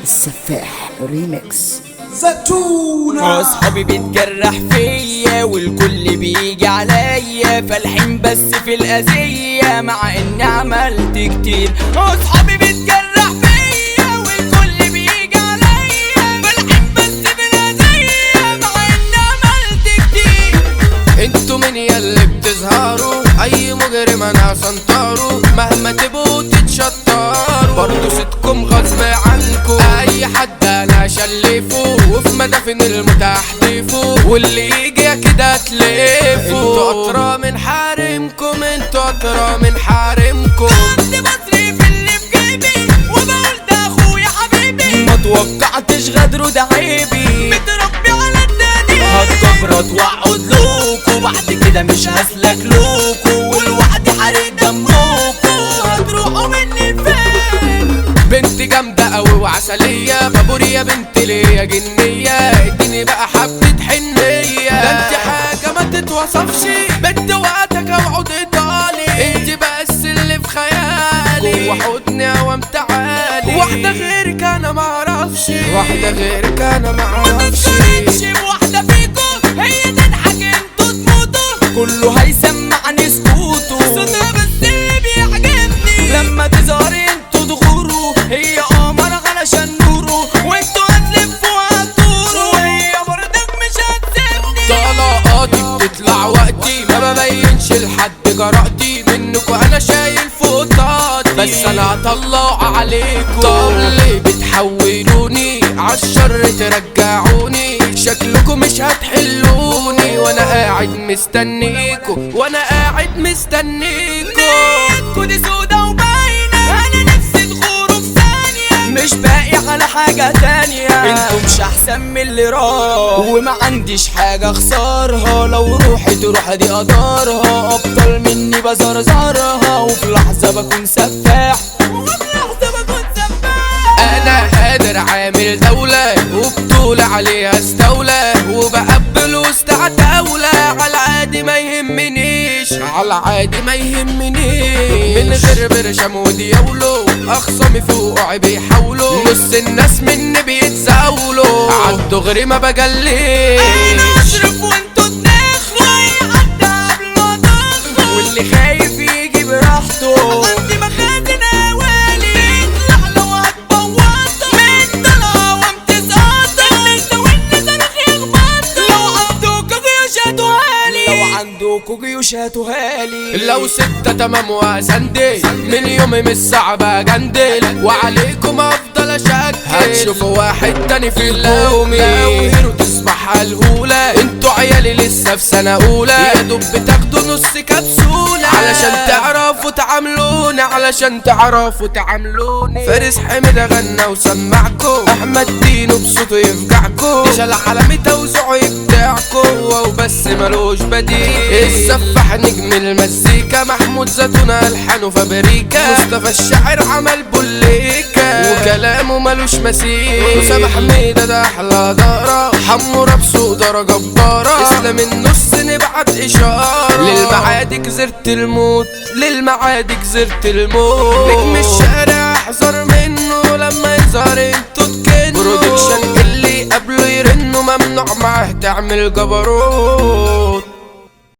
السفاح ريميكس زتونة اصحابي بيتجرح فيا والكل بيجي عليا فالحين بس في الاذية مع اني عملت كتير اصحابي بيتجرح فيا والكل بيجي عليا فالحين بس في الاذية مع اني عملت كتير انتوا من يلي بتظهروا اي مجرم انا سنطره مهما تبقوا تتشطروا برضه صدكم غصب عنكم اي حد انا شلفه وفي مدافن المتاح ضيفه واللي يجي كده تلفه انتوا اطرى من حارمكم انتوا اطرى من حارمكم عندي مصري في اللي في جيبي وبقول ده اخويا حبيبي ما توقعتش غدره ده عيبي متربي على الدنيا هتكبرت واقعد لوكو بعد كده مش هسلك لوكو والوعد حريق دموكو هتروحوا مني فين بنت جامدة قوي وعسلية بابوري يا بنت ليا جنية اديني بقى حبة حنية ده انت حاجة ما تتوصفش بنت وقتك اوعد ايطالي انت بس اللي في خيالي جوه حضني اوام تعالي واحدة غيرك انا معرفش واحدة غيرك انا معرفش تمشي بواحدة فيكو هي تضحك انتوا تموتوا كله هيسمعني سكوتو صوتها بس اللي بيعجبني لما تظهري انتوا تغوروا هي قمر علشان نورو وانتوا هتلفوا هتدوروا وهي برضك مش هتسيبني طلقاتي بتطلع وقتي ما ببينش لحد جرأتي منكم انا شايل فوق طاقتي بس انا هطلع عليكم طب ليه بتحولوني عالشر ترجعوني شكلكم مش هتحلوني وانا قاعد مستنيكم وانا قاعد مستنيكم كودي سودا وباينة انا نفسي تغوروا في ثانية مش باقي على حاجة تانية انتوا مش احسن من اللي راح وما عنديش حاجة اخسرها لو روحي تروح دي اقدرها ابطال مني بزرزرها وفي لحظة بكون سفاح وفي لحظة بكون سفاح انا قادر عامل دولة وبطولة عليها استولى وبقبل وسط عتاولة على عادي ما يهمنيش على عادي ما يهمنيش من غير برشام وديولو اخصامي فوقعي بيحاولوا نص الناس مني بيتزاولوا عالدغري ما انا بجليش اشرف وانتوا تدخلوا اي حد قبل ما تدخلوا واللي خايف يجي براحته عندي مخازن اوالي اطلع لو هتبوظها من طلعه وامتزقطها النسا والنسا يخبطوا لو عندكوا جيوش هاتوها لي لو عندكوا جيوش هاتوها لي لو ستة تمام واسندل من يومي مش صعب اجندل وعليكم افضل اشكل هتشوفوا واحد تاني في اللومي لو تصبح الهولة انتوا عيالي لسه في سنة اولى يا دوب بتاخدوا نص كبسولة علشان تعرفوا تعاملوني علشان تعرفوا تعاملوني فارس حمد غنى وسمعكم احمد دينو بصوته يفجعكم ديشال عالمي توزيعه يبدعكم وبس ملوش بديل السفاح نجم المزيكا محمود زيتونة الحانه فابريكا مصطفى الشاعر عمل بوليكا وكلامه ملوش مثيل وسام حميدة ده احلى دارة حمورة بصودرة جبارة اسلام النص نبعت اشارة للمعادي جزرت الموت للمعادي جزرت الموت نجم الشارع احذر منه لما يظهر انتوا تكنوا برودكشن اللي قبله يرنوا ممنوع معاه تعمل جبروت